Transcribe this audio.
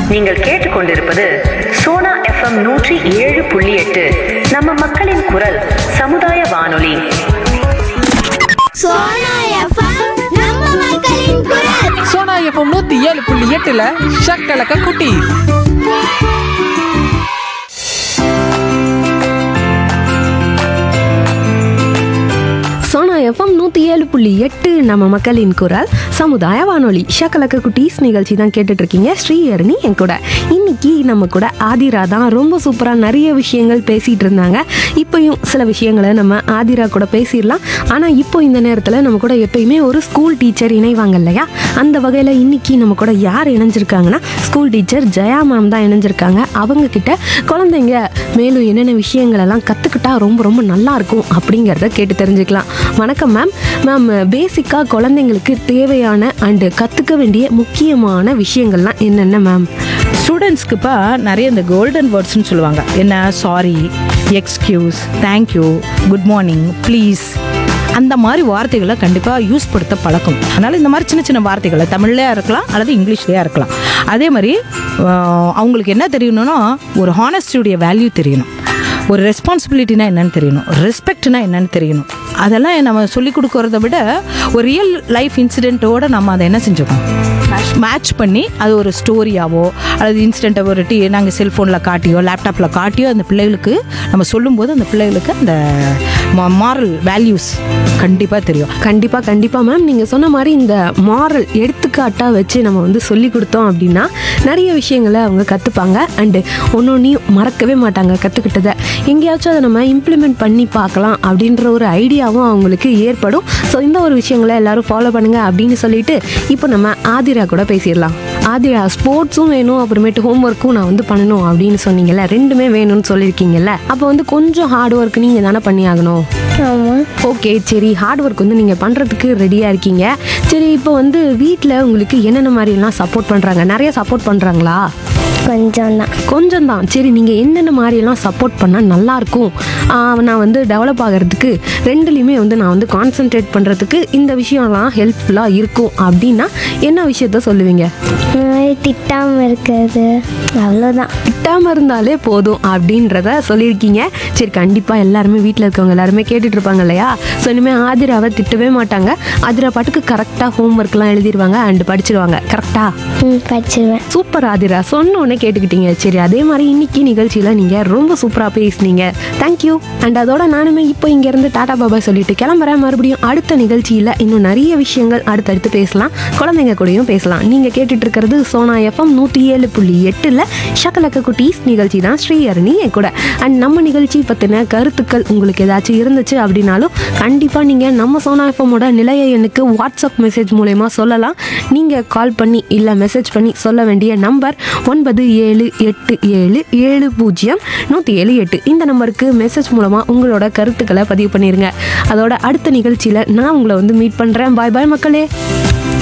நீங்கள் கேட்டுக்கொண்டிருப்பது சோனா எஃப்எம் நூற்றி ஏழு புள்ளி எட்டு நம்ம மக்களின் குரல் சமுதாய வானொலி சோனா எஃப்எம் நம்ம மக்களின் குரல் சோனா எஃப்எம் நூத்தி ஏழு புள்ளி எட்டுல ஷக்கலக்க குட்டி சோனா எஃப்எம் நூற்றி ஏழு புள்ளி எட்டு நம்ம மக்களின் குரல் சமுதாய வானொலி ஷக்கலக்க குட்டீஸ் நிகழ்ச்சி தான் கேட்டுட்டு இருக்கீங்க ஸ்ரீஹரணி என் கூட இன்னைக்கு நம்ம கூட ஆதிரா தான் ரொம்ப சூப்பராக நிறைய விஷயங்கள் பேசிட்டு இருந்தாங்க இப்போயும் சில விஷயங்களை நம்ம ஆதிரா கூட பேசிடலாம் ஆனால் இப்போ இந்த நேரத்தில் நம்ம கூட எப்பயுமே ஒரு ஸ்கூல் டீச்சர் இணைவாங்க இல்லையா அந்த வகையில் இன்னைக்கு நம்ம கூட யார் இணைஞ்சிருக்காங்கன்னா ஸ்கூல் டீச்சர் ஜெயா மேம் தான் இணைஞ்சிருக்காங்க அவங்க கிட்ட குழந்தைங்க மேலும் என்னென்ன விஷயங்கள் எல்லாம் கற்றுக்கிட்டா ரொம்ப ரொம்ப நல்லா இருக்கும் அப்படிங்கிறத கேட்டு தெரிஞ்சுக்கலாம் வணக்கம் மேம் மேம் பேசிக்காக குழந்தைங்களுக்கு தேவையான அண்டு கற்றுக்க வேண்டிய முக்கியமான விஷயங்கள்லாம் என்னென்ன மேம் ஸ்டூடெண்ட்ஸ்க்குப்பா நிறைய இந்த கோல்டன் வேர்ட்ஸ்னு சொல்லுவாங்க என்ன sorry excuse thank you good morning please அந்த மாதிரி வார்த்தைகளை கண்டிப்பாக யூஸ் படுத்த பழக்கம் அதனால் இந்த மாதிரி சின்ன சின்ன வார்த்தைகளை தமிழ்லையா இருக்கலாம் அல்லது இங்கிலீஷ்லேயா இருக்கலாம் அதே மாதிரி ஆஹ், அவங்களுக்கு என்ன தெரியணும்னா ஒரு ஹானஸ்டியுடைய வேல்யூ தெரியணும் ஒரு ரெஸ்பான்சிபிலிட்டினா என்னன்னு தெரியணும் ரெஸ்பெக்ட்னா என்னன்னு தெரியணும் அதெல்லாம் நம்ம சொல்லி கொடுக்கறத விட ஒரு ரியல் லைஃப் இன்சிடென்ட்டோட நம்ம அதை என்ன செஞ்சுக்கணும் மேட்ச் பண்ணி அது ஒரு ஸ்டோரியாவோ அல்லது இன்சிடென்ட்டை ஒரு டி நாங்கள் செல்ஃபோனில் காட்டியோ லேப்டாப்பில் காட்டியோ அந்த பிள்ளைகளுக்கு நம்ம சொல்லும்போது அந்த பிள்ளைகளுக்கு அந்த மாரல் வேல்யூஸ் கண்டிப்பாக தெரியும் கண்டிப்பாக கண்டிப்பாக மேம் நீங்கள் சொன்ன மாதிரி இந்த மாரல் எடுத்துக்காட்டாக வச்சு நம்ம வந்து சொல்லி கொடுத்தோம் அப்படின்னா நிறைய விஷயங்களை அவங்க கற்றுப்பாங்க அண்டு ஒன்னொன்னையும் மறக்கவே மாட்டாங்க கற்றுக்கிட்டதை எங்கேயாச்சும் அதை நம்ம இம்ப்ளிமெண்ட் பண்ணி பார்க்கலாம் அப்படின்ற ஒரு ஐடியாவும் அவங்களுக்கு ஏற்படும் ஸோ இந்த ஒரு விஷயங்களை எல்லாரும் ஃபாலோ பண்ணுங்க அப்படின்னு சொல்லிட்டு இப்போ நம்ம ஆதிரா கூட பேசிடலாம் ஆதிரா ஸ்போர்ட்ஸும் வேணும் அப்புறமேட்டு ஹோம் ஒர்க்கும் நான் வந்து பண்ணணும் அப்படின்னு சொன்னீங்கல்ல ரெண்டுமே வேணும்னு சொல்லியிருக்கீங்கல்ல அப்போ வந்து கொஞ்சம் ஹார்ட் ஒர்க் நீங்கள் தானே பண்ணி ஆகணும் ஆமாம் ஓகே சரி ஹார்ட் ஒர்க் வந்து நீங்கள் பண்ணுறதுக்கு ரெடியாக இருக்கீங்க சரி இப்போ வந்து வீட்டில் உங்களுக்கு என்னென்ன மாதிரிலாம் சப்போர்ட் பண்ணுறாங்க நிறைய சப்போர்ட் பண்ணுறாங்களா கொஞ்சம் தான் கொஞ்சம் தான் சரி நீங்கள் என்னென்ன மாதிரிலாம் சப்போர்ட் பண்ணால் நல்லாயிருக்கும் நான் வந்து டெவலப் ஆகிறதுக்கு ரெண்டுலேயுமே வந்து நான் வந்து கான்சென்ட்ரேட் பண்ணுறதுக்கு இந்த விஷயம்லாம் ஹெல்ப்ஃபுல்லாக இருக்கும் அப்படின்னா என்ன விஷயத்த சொல்லுவீங்க இந்த மாதிரி திட்டாமல் இருக்கிறது அவ்வளோதான் திட்டாமல் இருந்தாலே போதும் அப்படின்றத சொல்லியிருக்கீங்க சரி கண்டிப்பாக எல்லாருமே வீட்டில் இருக்கவங்க எல்லாருமே கேட்டுட்டு இருப்பாங்க இல்லையா ஸோ இனிமேல் ஆதிராவை திட்டவே மாட்டாங்க ஆதிரா பாட்டுக்கு கரெக்டாக ஹோம் ஒர்க்லாம் எழுதிடுவாங்க அண்ட் படிச்சிருவாங்க கரெக்டாக ம் படிச்சிருவேன் சூப்பர் ஆதிரா சொன்ன உடனே கேட்டுக்கிட்டீங்க சரி அதே மாதிரி இன்னைக்கு நிகழ்ச்சியில் நீங்கள் ரொம்ப சூப்பராக பேசுனீங்க தேங்க்யூ அண்ட் அதோட நானுமே இப்போ இங்கேருந்து டாடா பாபா சொல்லிட்டு கிளம்புறேன் மறுபடியும் அடுத்த நிகழ்ச்சியில் இன்னும் நிறைய விஷயங்கள் அடுத்தடுத்து பேசலாம் குழந்தைங்க கூடயும் பேசலாம் நீங்கள் கேட்டுட்டு இருக்கிறது சோனா எஃப்எம் நூற்றி ஏழு புள்ளி எட்டில் ஷக்கலக்க குட்டீஸ் நிகழ்ச்சி தான் ஸ்ரீஹரணி என் கூட அண்ட் நம்ம நிகழ்ச்சி பற்றின கருத்துக்கள் உங்களுக்கு ஏதாச்சும் இருந்துச்சு அப்படின்னாலும் கண்டிப்பாக நீங்கள் நம்ம சோனா எஃப்எம்மோட நிலைய எண்ணுக்கு வாட்ஸ்அப் மெசேஜ் மூலயமா சொல்லலாம் நீங்கள் கால் பண்ணி இல்லை மெசேஜ் பண்ணி சொல்ல வேண்டிய நம்பர் ஒன்பது ஏழு எட்டு ஏழு ஏழு பூஜ்ஜியம் நூற்றி ஏழு எட்டு இந்த நம்பருக்கு மெசேஜ் மூலமாக உங்களோட கருத்துக்களை பதிவு பண்ணிடுங்க அதோட அடுத்த நிகழ்ச்சியில் நான் உங்களை வந்து மீட் பண்ணுறேன் பாய் பாய் மக்களே